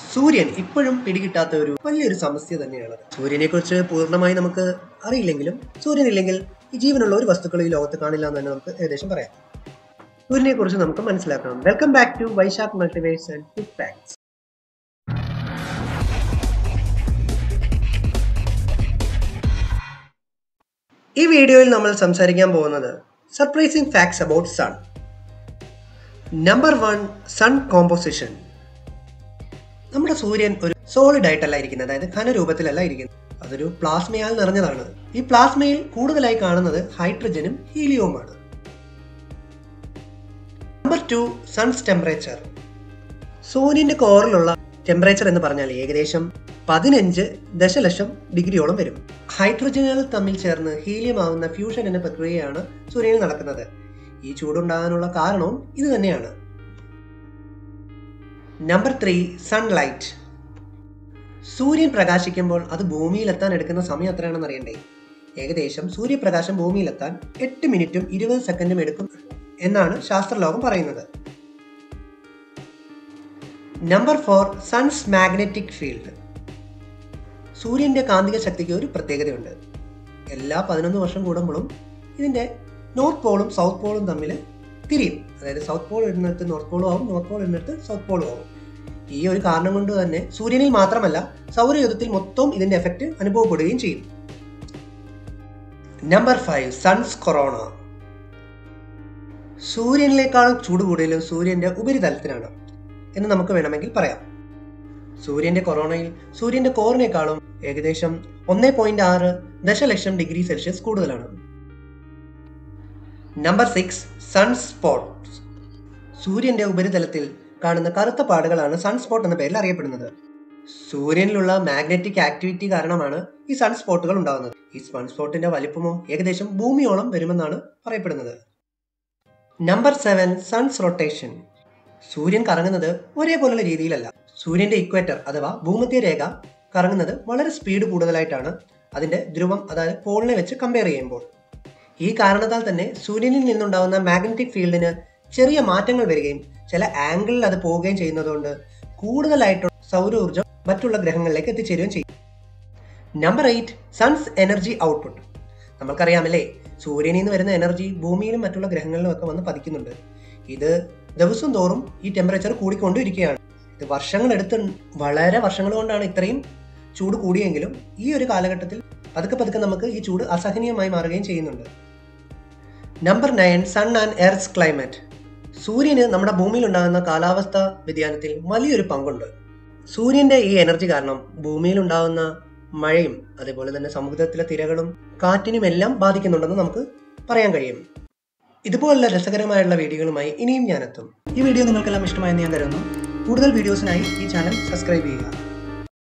സൂര്യൻ ഇപ്പോഴും പിടികിട്ടാത്ത ഒരു വലിയൊരു സമസ്യ തന്നെയാണ് സൂര്യനെ കുറിച്ച് പൂർണ്ണമായി നമുക്ക് അറിയില്ലെങ്കിലും സൂര്യൻ ഇല്ലെങ്കിൽ ഈ ജീവനുള്ള ഒരു വസ്തുക്കൾ ഈ ലോകത്ത് കാണില്ല എന്ന് തന്നെ നമുക്ക് ഏകദേശം പറയാം സൂര്യനെ കുറിച്ച് നമുക്ക് മനസ്സിലാക്കണം welcome back to Vaishakh multiverse and food facts ഈ വീഡിയോയിൽ നമ്മൾ സംസാരിക്കാൻ പോകുന്നത് surprising facts about sun number one sun composition നമ്മുടെ സൂര്യൻ ഒരു സോളിഡ് ആയിട്ടല്ല ഇരിക്കുന്നത് അതായത് ഘനരൂപത്തിലല്ല ഇരിക്കുന്നത് അതൊരു പ്ലാസ്മയാൽ നിറഞ്ഞതാണ് ഈ പ്ലാസ്മയിൽ കൂടുതലായി കാണുന്നത് ഹൈഡ്രജനും ഹീലിയവുമാണ് നമ്പർ ടു സൺസ് ടെമ്പറേച്ചർ സൂര്യന്റെ കോറിലുള്ള ടെമ്പറേച്ചർ എന്ന് പറഞ്ഞാൽ ഏകദേശം പതിനഞ്ച് ദശലക്ഷം ഡിഗ്രിയോളം വരും ഹൈഡ്രജനുകൾ തമ്മിൽ ചേർന്ന് ഹീലിയം ആവുന്ന ഫ്യൂഷൻ എന്ന പ്രക്രിയയാണ് സൂര്യനിൽ നടക്കുന്നത് ഈ ചൂടുണ്ടാകാനുള്ള കാരണവും ഇത് തന്നെയാണ് നമ്പർ ത്രീ സൺലൈറ്റ് സൂര്യൻ പ്രകാശിക്കുമ്പോൾ അത് ഭൂമിയിലെത്താൻ എടുക്കുന്ന സമയം എത്രയാണെന്ന് അറിയണ്ടേ ഏകദേശം സൂര്യപ്രകാശം ഭൂമിയിലെത്താൻ എട്ട് മിനിറ്റും ഇരുപത് സെക്കൻഡും എടുക്കും എന്നാണ് ശാസ്ത്രലോകം പറയുന്നത് number four sun's magnetic field സൂര്യന്റെ കാന്തിക ശക്തിക്ക് ഒരു പ്രത്യേകതയുണ്ട് എല്ലാ പതിനൊന്ന് വർഷം കൂടുമ്പോഴും ഇതിന്റെ നോർത്ത് പോളും സൗത്ത് പോളും തമ്മിൽ തിരിയും അതായത് സൗത്ത് പോൾ ഇടുന്നിടത്ത് നോർത്ത് പോളും ആവും നോർത്ത് പോൾ ഇടുന്നിടത്ത് സൗത്ത് പോളും ആവും ഈ ഒരു കാരണം കൊണ്ട് തന്നെ സൂര്യനിൽ മാത്രമല്ല സൗരയുധത്തിൽ മൊത്തം ഇതിന്റെ എഫക്റ്റ് അനുഭവപ്പെടുകയും ചെയ്യും നമ്പർ ഫൈവ് സൺസ് കൊറോണ സൂര്യനിലേക്കാളും ചൂട് കൂടുതലും സൂര്യന്റെ ഉപരിതലത്തിനാണ് എന്ന് നമുക്ക് വേണമെങ്കിൽ പറയാം സൂര്യന്റെ കൊറോണയിൽ സൂര്യന്റെ കോറിനേക്കാളും ഏകദേശം ഒന്നേ പോയിന്റ് ആറ് ദശലക്ഷം ഡിഗ്രി സെൽഷ്യസ് കൂടുതലാണ് നമ്പർ സിക്സ് സൺസ്പോട്ട് സൂര്യന്റെ ഉപരിതലത്തിൽ കാണുന്ന കറുത്ത പാടുകളാണ് സൺസ്പോട്ട് എന്ന പേരിൽ അറിയപ്പെടുന്നത് സൂര്യനിലുള്ള മാഗ്നറ്റിക് ആക്ടിവിറ്റി കാരണമാണ് ഈ സൺസ്പോട്ടുകൾ ഉണ്ടാകുന്നത് ഈ സൺസ്പോട്ടിന്റെ വലിപ്പമോ ഏകദേശം ഭൂമിയോളം വരുമെന്നാണ് പറയപ്പെടുന്നത് നമ്പർ സെവൻ സൺസ് റൊട്ടേഷൻ സൂര്യൻ കറങ്ങുന്നത് ഒരേപോലുള്ള രീതിയിലല്ല സൂര്യന്റെ ഇക്വേറ്റർ അഥവാ ഭൂമധ്യ രേഖ കറങ്ങുന്നത് വളരെ സ്പീഡ് കൂടുതലായിട്ടാണ് അതിന്റെ ധ്രുവം അതായത് പോളിനെ വെച്ച് കമ്പയർ ചെയ്യുമ്പോൾ ഈ കാരണത്താൽ തന്നെ സൂര്യനിൽ നിന്നുണ്ടാകുന്ന മാഗ്നറ്റിക് ഫീൽഡിന് ചെറിയ മാറ്റങ്ങൾ വരികയും ചില ആംഗിളിൽ അത് പോവുകയും ചെയ്യുന്നതുകൊണ്ട് കൂടുതലായിട്ടുള്ള സൗരോർജ്ജം മറ്റുള്ള ഗ്രഹങ്ങളിലേക്ക് എത്തിച്ചേരുകയും ചെയ്യും number eight sun's energy output നമ്മൾക്കറിയാമല്ലേ സൂര്യനിൽ നിന്ന് വരുന്ന എനർജി ഭൂമിയിലും മറ്റുള്ള ഗ്രഹങ്ങളിലും ഒക്കെ വന്ന് പതിക്കുന്നുണ്ട് ഇത് ദിവസം തോറും ഈ ടെമ്പറേച്ചർ കൂടിക്കൊണ്ടിരിക്കുകയാണ് ഇത് വർഷങ്ങളെടുത്ത് വളരെ വർഷങ്ങൾ കൊണ്ടാണ് ഇത്രയും ചൂട് കൂടിയെങ്കിലും ഈ ഒരു കാലഘട്ടത്തിൽ പതുക്കെ പതുക്കെ നമുക്ക് ഈ ചൂട് അസഹനീയമായി മാറുകയും ചെയ്യുന്നുണ്ട് number nine sun and earth climate സൂര്യന് നമ്മുടെ ഭൂമിയിൽ ഉണ്ടാകുന്ന കാലാവസ്ഥ വ്യതിയാനത്തിൽ വലിയൊരു പങ്കുണ്ട് സൂര്യന്റെ ഈ എനർജി കാരണം ഭൂമിയിൽ ഉണ്ടാകുന്ന മഴയും അതേപോലെ തന്നെ സമുദ്രത്തിലെ തിരകളും കാറ്റിനും എല്ലാം ബാധിക്കുന്നുണ്ടെന്ന് നമുക്ക് പറയാൻ കഴിയും ഇതുപോലുള്ള രസകരമായുള്ള വീഡിയോകളുമായി ഇനിയും ഞാനെത്തും ഈ വീഡിയോ നിങ്ങൾക്കെല്ലാം ഇഷ്ടമായെന്ന് ഞാൻ കരുതുന്നു കൂടുതൽ വീഡിയോസിനായി ഈ ചാനൽ സബ്സ്ക്രൈബ് ചെയ്യുക